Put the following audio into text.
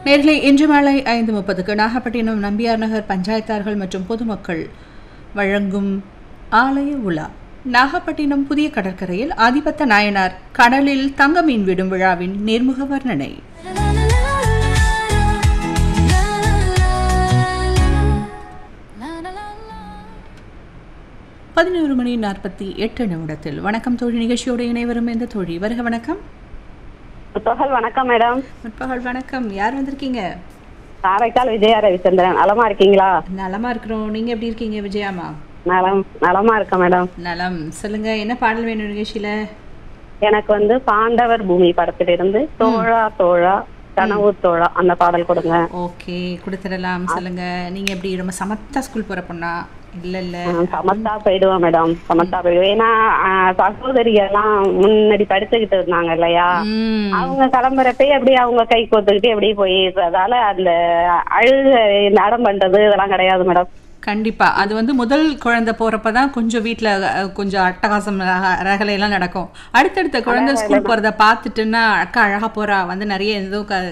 நேர்களை இன்று மாலை ஐந்து முப்பதுக்கு நாகப்பட்டினம் நம்பியார் நகர் பஞ்சாயத்தார்கள் மற்றும் பொதுமக்கள் வழங்கும் ஆலய உலா நாகப்பட்டினம் புதிய கடற்கரையில் ஆதிபத்த நாயனார் கடலில் தங்க மீன் விடும் விழாவின் நேர்முக வர்ணனை பதினோரு மணி நாற்பத்தி எட்டு நிமிடத்தில் வணக்கம் தோழி நிகழ்ச்சியோடு இணைவரும் இந்த தோழி வருக வணக்கம் புத்தகல் வணக்கம் மேடம் முற்பகல் வணக்கம் யார் வந்திருக்கீங்க காரைக்கால் விஜயா ரவிச்சந்திரன் நலமா இருக்கீங்களா நலமா இருக்கிறோம் நீங்க எப்படி இருக்கீங்க விஜயாமா நலம் நலமா இருக்கேன் மேடம் நலம் சொல்லுங்க என்ன பாடல் வேணும் நிகழ்ச்சியில எனக்கு வந்து பாண்டவர் பூமி படத்திலிருந்து தோழா தோழா கனவு தோழா அந்த பாடல் கொடுங்க ஓகே கொடுத்துடலாம் சொல்லுங்க நீங்க எப்படி ரொம்ப சமத்தா ஸ்கூல் போற பொண்ணா இல்ல இல்ல ஆஹ் சமத்தா போயிடுவோம் மேடம் சமத்தா போயிடுவோம் ஏன்னா ஆஹ் சகோதரி எல்லாம் முன்னாடி படிச்சுக்கிட்டு இருந்தாங்க இல்லையா ம் அவங்க கிளம்புறப்பே எப்படி அவங்க கை கோத்துக்கிட்டு எப்படி போயிடுறதால அந்த அழுக நடம் பண்றது இதெல்லாம் கிடையாது மேடம் கண்டிப்பா அது வந்து முதல் குழந்தை போறப்ப தான் கொஞ்சம் வீட்ல அஹ், கொஞ்சம் அட்டகாசம் ரக- ரகலை எல்லாம் நடக்கும் அடுத்தடுத்த குழந்தை ஸ்கூல் போறத பார்த்துட்டுன்னா அக்கா அழகா போறா வந்து நிறைய ஏதோ க